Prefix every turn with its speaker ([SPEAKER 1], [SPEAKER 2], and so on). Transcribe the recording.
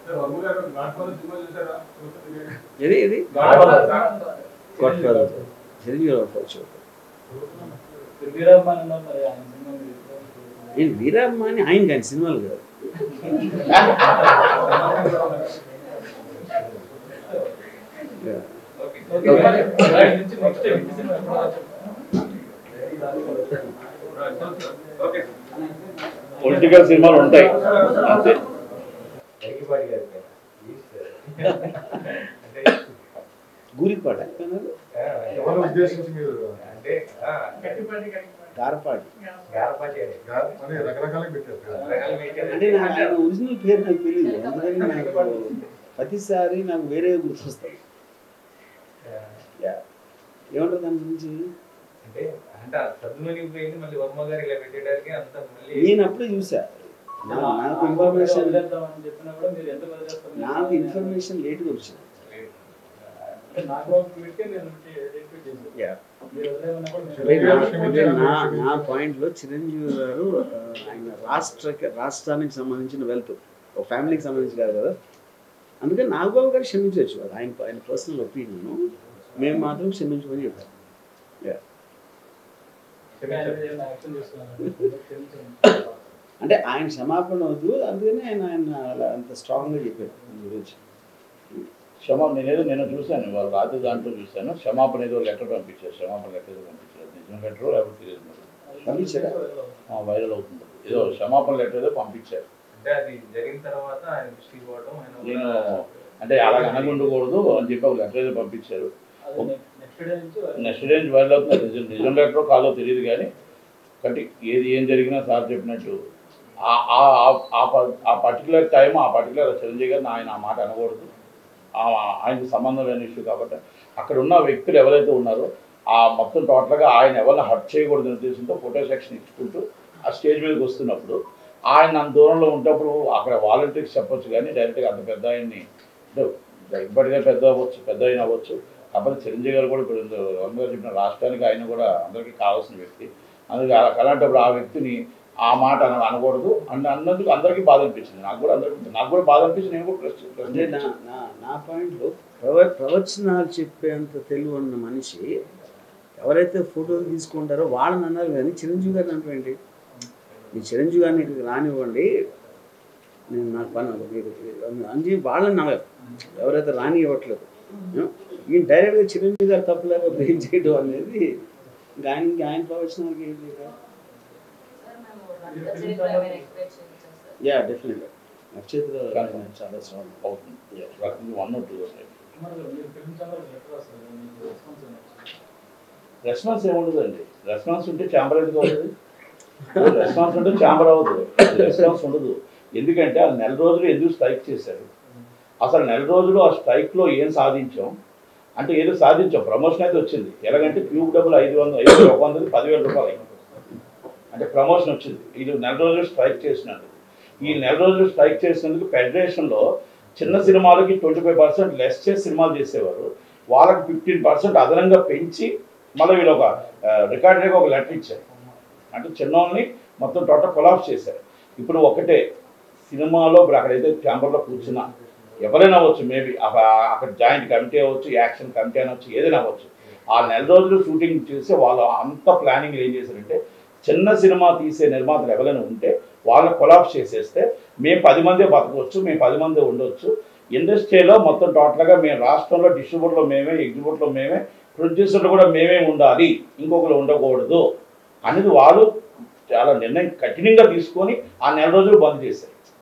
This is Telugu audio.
[SPEAKER 1] ఇది ఇది
[SPEAKER 2] Godfather.
[SPEAKER 1] గాడ్ ఫాదర్ చిరంజీవి గారు వచ్చి
[SPEAKER 2] వీరమ్మన్ అన్నారు మరి ఆయన సినిమా మీరు ఎప్పుడు-
[SPEAKER 1] ఇది వీరమ్మ అని ఆయన కానీ సినిమాలు కాదు Yeah.
[SPEAKER 2] ఓకే. రైట్ నుంచి నెక్స్ట్ హిందీ సినిమా ఎప్పుడు రావచ్చు?
[SPEAKER 3] పొలిటికల్ సినిమాలు ఉంటాయి అంతే
[SPEAKER 1] గూరిపాట
[SPEAKER 4] ఎవరు ఉద్దేశించి మీరు
[SPEAKER 5] అంటే ఆ,
[SPEAKER 1] గారపాటి
[SPEAKER 5] గారపాటి అని.
[SPEAKER 4] అని రకరకాలుగా పెట్టారు కదా.
[SPEAKER 5] రకరకాల మీటింగ్
[SPEAKER 1] అంటే నాకు ఆయన ఒరిజినల్ పేరు నాకు తెలియదు అందుకని నాకు ప్రతిసారి నాకు వేరే గుర్తొస్తాయి Yeah. ఏమంటారు దాని గురించి
[SPEAKER 5] అంటే అంటే ఆ చదువునిపోయింది మళ్ళీ వర్మ గారు ఇలా పెట్టేయడానికి అంత మళ్ళీ
[SPEAKER 1] నేను అప్పుడే చూసా నా- నాకు ఇన్ఫర్మేషన్
[SPEAKER 2] వదిలేద్దామని చెప్పినా కూడా మీరు ఎందుకు వదిలేస్తారు?
[SPEAKER 1] నాకు ఇన్ఫర్మేషన్ లేట్గా వచ్చింది
[SPEAKER 2] అంటే నాకు ఒక tweet కే నేను retweet చేశాను. మీరు వదిలేయమన్నా కూడా నేను-
[SPEAKER 1] అంటే నా- అంటే నా నా పాయింట్లో చిరంజీవి గారు ఆ, ఆయన రాష్ట్రకి రాష్ట్రానికి సంబంధించిన వెల్త్ ఒక ఫ్యామిలీకి సంబంధించి కాదు కదా అందుకని నాగబాబు గారు క్షమించవచ్చు అది ఆయన ఆయన పర్సనల్ ఒపీనియన్ మేము మాత్రం క్షమించమని చెప్పారు Yeah.
[SPEAKER 2] ఆయన ఏదైనా action చేస్తున్నారా? క్షమించండి.
[SPEAKER 1] అంటే ఆయన క్షమాపణ వద్దు అందుకని ఆయన ఆయన అలా అంత స్ట్రాంగ్గా చెప్పారు దాని గురించి
[SPEAKER 3] క్షమా నేనేదో నేను చూశాను వాళ్ళు రాత్రి దాంట్లో చూశాను క్షమాపణ ఏదో లెటర్ పంపించారు క్షమాపణ లెటర్ ఏదో పంపించారు నిజం లెటర్ లేకపోతే తెలియదు మరి.
[SPEAKER 1] పంపించారా
[SPEAKER 3] ఆ, వైరల్ అవుతుంది ఏదో క్షమాపణ లెటర్ ఏదో పంపించారు
[SPEAKER 5] అంటే అది జరిగిన తర్వాత ఆయన దృష్టికి పోవడం ఆయన
[SPEAKER 3] నేను
[SPEAKER 5] కూడా
[SPEAKER 3] అంటే అలా అనగుండకూడదు అని చెప్పి ఒక లెటర్ ఏదో పంపించారు
[SPEAKER 2] అది నెక్స్ట్ డే నుంచి
[SPEAKER 3] నెక్స్ట్ డే నుంచి వైరల్ అవుతుంది నిజం నిజం లెటరో కాదో తెలియదు కానీ ఒకటి ఏది ఏం జరిగినా సార్ చెప్పినట్టు ఆ- ఆ- ఆ- ఆ ప- ఆ పర్టికులర్ టైం ఆ పర్టికులర్ చిరంజీవి గారిని ఆయన ఆ మాట అనకూడదు ఆ- ఆయనకు సంబంధం లేని ఇష్యూ కాబట్టి అక్కడ ఉన్న వ్యక్తులు ఎవరైతే ఉన్నారో ఆ మొత్తం టోటల్గా ఆయన ఎవరిని హర్ట్ చేయకూడదు ఉద్దేశంతో ఫోటో సెక్షన్ ఇచ్చుకుంటూ ఆ స్టేజ్ మీదకి వస్తున్నప్పుడు ఆయన అంత దూరంలో ఉంటప్పుడు అక్కడ వాలంటీర్స్ చెప్పొచ్చు కానీ డైరెక్ట్గా అంత పెద్ద ఆయన్ని అంటే ఇప్పటికే పెద్ద అవ్వచ్చు పెద్ద అయిన అవ్వచ్చు కాకపోతే చిరంజీవి గారు కూడా ఇప్పుడు రమణ గారు చెప్పిన రాష్ట్రానికి ఆయన కూడా అందరికీ కావాల్సిన వ్యక్తి అందుకే అలా- అలాంటప్పుడు ఆ వ్యక్తిని ఆ మాట అన అనకూడదు అండ్ అన్నందుకు అందరికీ బాధ అనిపించింది నాకు కూడా అందరికీ నాకు కూడా బాధ అనిపించింది నేను కూడా ప్రశ్న
[SPEAKER 1] అంటే నా
[SPEAKER 3] ప్రశ్న
[SPEAKER 1] నా నా పాయింట్లో ప్రవ ప్రవచనాలు చెప్పేంత తెలివి ఉన్న మనిషి ఎవరైతే ఫోటోలు తీసుకుంటారో వాళ్ళని అన్నారు కానీ చిరంజీవి గారిని అంటే ఏంటి మీ చిరంజీవి గారిని ఇక్కడికి రానివ్వండి నేను నాకు పని అవ్వదు. మీరు అని వాళ్ళని నమ్మరు ఎవరైతే రాని ఇవ్వట్లేదు ఈయన డైరెక్ట్గా చిరంజీవి గారు తప్పులేక బ్రేక్ చేయడం అనేది ఇంకా ఆయన ఇంకా ఆయన ప్రవచనాలకి ఏం లేదు యా డెఫినెట్గా నక్షత్ర చాలా స్ట్రాంగ్
[SPEAKER 3] అవుతుంది రకంగా వన్ ఆర్ టూ
[SPEAKER 2] కుమార్ గారు, మీరు ఫిల్మ్ ఛాంబర్ లెటర్ రాస్తారు కదా, మీకు రెస్పాన్స్ ఏమి వచ్చింది?
[SPEAKER 3] రెస్పాన్స్ ఏముండదండి రెస్పాన్స్ ఉంటే ఛాంబర్ ఎందుకు అవుతుంది రెస్పాన్స్ ఉంటే ఛాంబర్ అవ్వదు రెస్పాన్స్ ఉండదు ఎందుకంటే ఆ నెల రోజులు ఎందుకు స్ట్రైక్ చేశారు అసలు నెల రోజులు ఆ స్ట్రైక్లో ఏం సాధించాం అంటే ఏదో సాధించాం ప్రమోషన్ అయితే వచ్చింది ఎలాగంటే క్యూబ్ డబ్బులు ఐదు వందలు ఐదు ఒక వందలు పదివేల రూపాయలు అయింది అంటే ప్రమోషన్ వచ్చింది ఇది నెల రోజులు స్ట్రైక్ చేసినందుకు ఈ నెల రోజులు స్ట్రైక్ చేసినందుకు ఫెడరేషన్లో చిన్న సినిమాలకి ట్వంటీ ఫైవ్ పర్సెంట్ లెస్ చేసి సినిమాలు చేసేవారు వాళ్ళకి ఫిఫ్టీన్ పర్సెంట్ అదనంగా పెంచి మళ్ళీ వీళ్ళు ఒక రికార్డెడ్గా ఒక లెటర్ ఇచ్చారు అంటే చిన్నోళ్ళని మొత్తం టోటల్ కొలాప్స్ చేశారు ఇప్పుడు ఒకటే సినిమాలో ఇప్పుడు అక్కడైతే ఛాంబర్లో కూర్చున్నా ఎవరైనా అవ్వచ్చు మేబీ అక్కడ జాయింట్ కమిటీ అవ్వచ్చు యాక్షన్ కమిటీ అనవచ్చు ఏదైనా అవ్వచ్చు ఆ నెల రోజులు షూటింగ్ చేసి వాళ్ళు అంత ప్లానింగ్ ఏం చేశారంటే చిన్న సినిమా తీసే నిర్మాతలు ఎవరైనా ఉంటే వాళ్ళని కొలాప్స్ చేసేస్తే మేము పది మందే బతకవచ్చు మేము పది మందే ఉండొచ్చు ఇండస్ట్రీలో మొత్తం టోటల్గా మేము రాష్ట్రంలో డిస్ట్రిబ్యూటర్లో మేమే ఎగ్జిబ్యూటర్లో మేమే ప్రొడ్యూసర్లు కూడా మేమే ఉండాలి ఇంకొకరు ఉండకూడదు అనేది వాళ్ళు చాలా నిర్ణయం కఠినంగా తీసుకొని ఆ నెల రోజులు బంద్ చేశారు